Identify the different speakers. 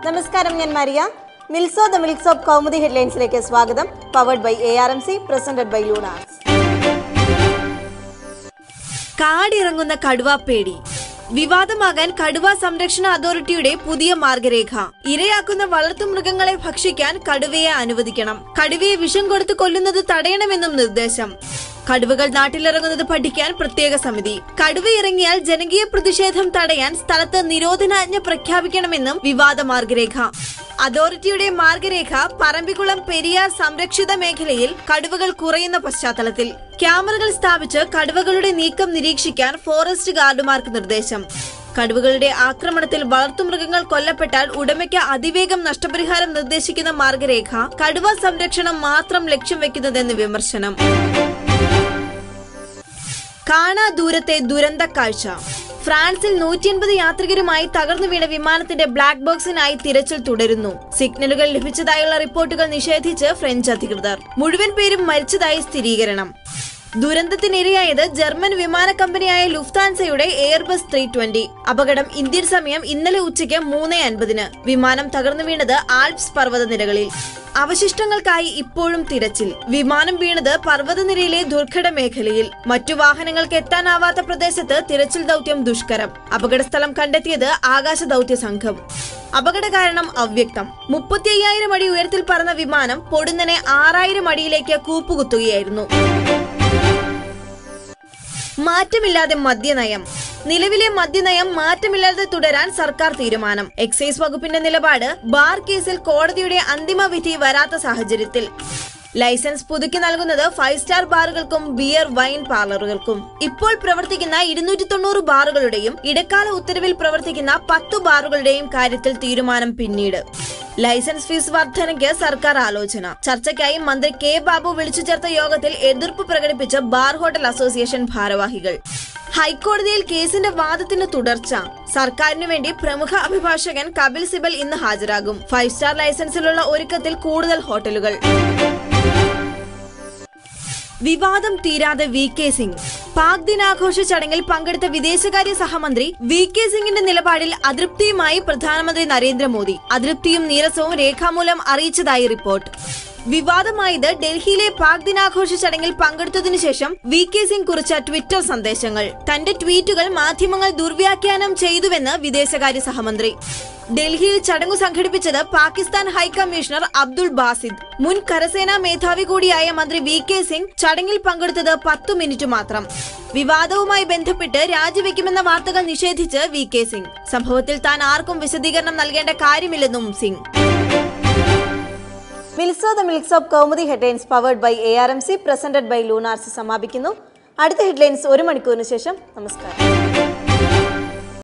Speaker 1: നമസ്കാരം ഞാൻ മരിയ മിൽസോ ദ മിൽക്സ് ഓഫ് കൗമുദി ഹെഡ്ലൈൻസിലേക്ക് സ്വാഗതം powered by A R M C presented by Lunars
Speaker 2: കാടിറങ്ങുന്ന കടുവാപ്പേടി വിവാദമാകാൻ കടുവ സംരക്ഷണ അതോറിറ്റിയുടെ പുതിയ മാർഗരേഖ ഇരയാക്കുന്ന വളർത്തുമൃഗങ്ങളെ ഭക്ഷിക്കാൻ കടുവയെ അനുവദിക്കണം കടുവയെ വിഷം കൊടുത്ത് കൊല്ലുന്നത് തടയണമെന്നും നിർദ്ദേശം കടുവകൾ നാട്ടിലിറങ്ങുന്നത് പഠിക്കാൻ പ്രത്യേക സമിതി കടുവ ഇറങ്ങിയാൽ ജനകീയ പ്രതിഷേധം തടയാൻ സ്ഥലത്ത് നിരോധനാജ്ഞ പ്രഖ്യാപിക്കണമെന്നും വിവാദ മാർഗരേഖ അതോറിറ്റിയുടെ മാർഗരേഖ പറമ്പിക്കുളം പെരിയാർ സംരക്ഷിത മേഖലയിൽ കടുവകൾ കുറയുന്ന പശ്ചാത്തലത്തിൽ ക്യാമറകൾ സ്ഥാപിച്ച് കടുവകളുടെ നീക്കം നിരീക്ഷിക്കാൻ ഫോറസ്റ്റ് ഗാർഡുമാർക്ക് നിർദ്ദേശം കടുവകളുടെ ആക്രമണത്തിൽ വളർത്തുമൃഗങ്ങൾ കൊല്ലപ്പെട്ടാൽ ഉടമയ്ക്ക് അതിവേഗം നഷ്ടപരിഹാരം നിർദ്ദേശിക്കുന്ന മാർഗരേഖ കടുവ സംരക്ഷണം മാത്രം ലക്ഷ്യം വെക്കുന്നതെന്ന് വിമർശനം കാണാ ദൂരത്തെ ദുരന്ത കാഴ്ച ഫ്രാൻസിൽ നൂറ്റി അൻപത് യാത്രികരുമായി തകർന്നു വീണ വിമാനത്തിന്റെ ബ്ലാക്ക് ബോക്സിനായി തിരച്ചിൽ തുടരുന്നു സിഗ്നലുകൾ ലഭിച്ചതായുള്ള റിപ്പോർട്ടുകൾ നിഷേധിച്ച് ഫ്രഞ്ച് അധികൃതർ മുഴുവൻ പേരും മരിച്ചതായി സ്ഥിരീകരണം ദുരന്തത്തിനിരയായത് ജർമ്മൻ വിമാന കമ്പനിയായ ലുഫ്താൻസയുടെ എയർബസ് ത്രീ ട്വന്റി അപകടം ഇന്ത്യൻ സമയം ഇന്നലെ ഉച്ചയ്ക്ക് മൂന്ന് അൻപതിന് വിമാനം തകർന്നു വീണത് ആൽപ്സ് പർവ്വതനിരകളിൽ അവശിഷ്ടങ്ങൾക്കായി ഇപ്പോഴും തിരച്ചിൽ വിമാനം വീണത് പർവ്വതനിരയിലെ ദുർഘട മേഖലയിൽ മറ്റു വാഹനങ്ങൾക്ക് എത്താനാവാത്ത പ്രദേശത്ത് തിരച്ചിൽ ദൗത്യം ദുഷ്കരം അപകടസ്ഥലം കണ്ടെത്തിയത് ആകാശ ദൗത്യ സംഘം അപകട കാരണം അവ്യക്തം മുപ്പത്തി അയ്യായിരം അടി ഉയരത്തിൽ പറന്ന വിമാനം പൊടുന്നനെ ആറായിരം അടിയിലേക്ക് കൂപ്പുകുത്തുകയായിരുന്നു മാറ്റമില്ലാതെ മദ്യനയം നിലവിലെ മദ്യനയം മാറ്റമില്ലാതെ തുടരാൻ സർക്കാർ തീരുമാനം എക്സൈസ് വകുപ്പിന്റെ നിലപാട് ബാർ കേസിൽ കോടതിയുടെ അന്തിമ വിധി വരാത്ത സാഹചര്യത്തിൽ ലൈസൻസ് പുതുക്കി നൽകുന്നത് ഫൈവ് സ്റ്റാർ ബാറുകൾക്കും ബിയർ വൈൻ പാർലറുകൾക്കും ഇപ്പോൾ പ്രവർത്തിക്കുന്ന ഇരുന്നൂറ്റി തൊണ്ണൂറ് ബാറുകളുടെയും ഇടക്കാല ഉത്തരവിൽ പ്രവർത്തിക്കുന്ന പത്തു ബാറുകളുടെയും കാര്യത്തിൽ തീരുമാനം പിന്നീട് ലൈസൻസ് ഫീസ് വർധനയ്ക്ക് സർക്കാർ ആലോചന ചർച്ചയ്ക്കായി മന്ത്രി കെ ബാബു വിളിച്ചു ചേർത്ത യോഗത്തിൽ എതിർപ്പ് പ്രകടിപ്പിച്ച ബാർ ഹോട്ടൽ അസോസിയേഷൻ ഭാരവാഹികൾ ഹൈക്കോടതിയിൽ കേസിന്റെ വാദത്തിന് തുടർച്ച സർക്കാരിനു വേണ്ടി പ്രമുഖ അഭിഭാഷകൻ കപിൽ സിബൽ ഇന്ന് ഹാജരാകും ഫൈവ് സ്റ്റാർ ലൈസൻസിലുള്ള ഒരുക്കത്തിൽ കൂടുതൽ ഹോട്ടലുകൾ വിവാദം തീരാതെ വി കെ സിംഗ് പാക് ദിനാഘോഷ ചടങ്ങിൽ പങ്കെടുത്ത വിദേശകാര്യ സഹമന്ത്രി വി കെ സിംഗിന്റെ നിലപാടിൽ അതൃപ്തിയുമായി പ്രധാനമന്ത്രി നരേന്ദ്രമോദി അതൃപ്തിയും നീരസവും രേഖാമൂലം അറിയിച്ചതായി റിപ്പോർട്ട് വിവാദമായത് ഡൽഹിയിലെ പാക് ദിനാഘോഷ ചടങ്ങിൽ പങ്കെടുത്തതിനു ശേഷം വി കെ സിംഗ് കുറിച്ച ട്വിറ്റർ സന്ദേശങ്ങൾ തന്റെ ട്വീറ്റുകൾ മാധ്യമങ്ങൾ ദുർവ്യാഖ്യാനം ചെയ്തുവെന്ന് വിദേശകാര്യ സഹമന്ത്രി ഡൽഹിയിൽ ചടങ്ങു സംഘടിപ്പിച്ചത് പാകിസ്ഥാൻ ഹൈക്കമ്മീഷണർ അബ്ദുൾ ബാസിദ് മുൻ കരസേനാ മേധാവി കൂടിയായ മന്ത്രി വി കെ സിംഗ് ചടങ്ങിൽ പങ്കെടുത്തത് പത്തു മിനിറ്റ് മാത്രം വിവാദവുമായി ബന്ധപ്പെട്ട് രാജിവെക്കുമെന്ന വാർത്തകൾ നിഷേധിച്ച് വി കെ സിംഗ് സംഭവത്തിൽ താൻ ആർക്കും വിശദീകരണം നൽകേണ്ട കാര്യമില്ലെന്നും സിംഗ്
Speaker 1: മിൽസോ ദ മിൽക്സ് of Kaumudi headlines powered by A R M C presented by Lunars സമാപിക്കുന്നു അടുത്ത ഹെഡ്ലൈൻസ് ഒരു മണിക്കൂറിന് ശേഷം നമസ്കാരം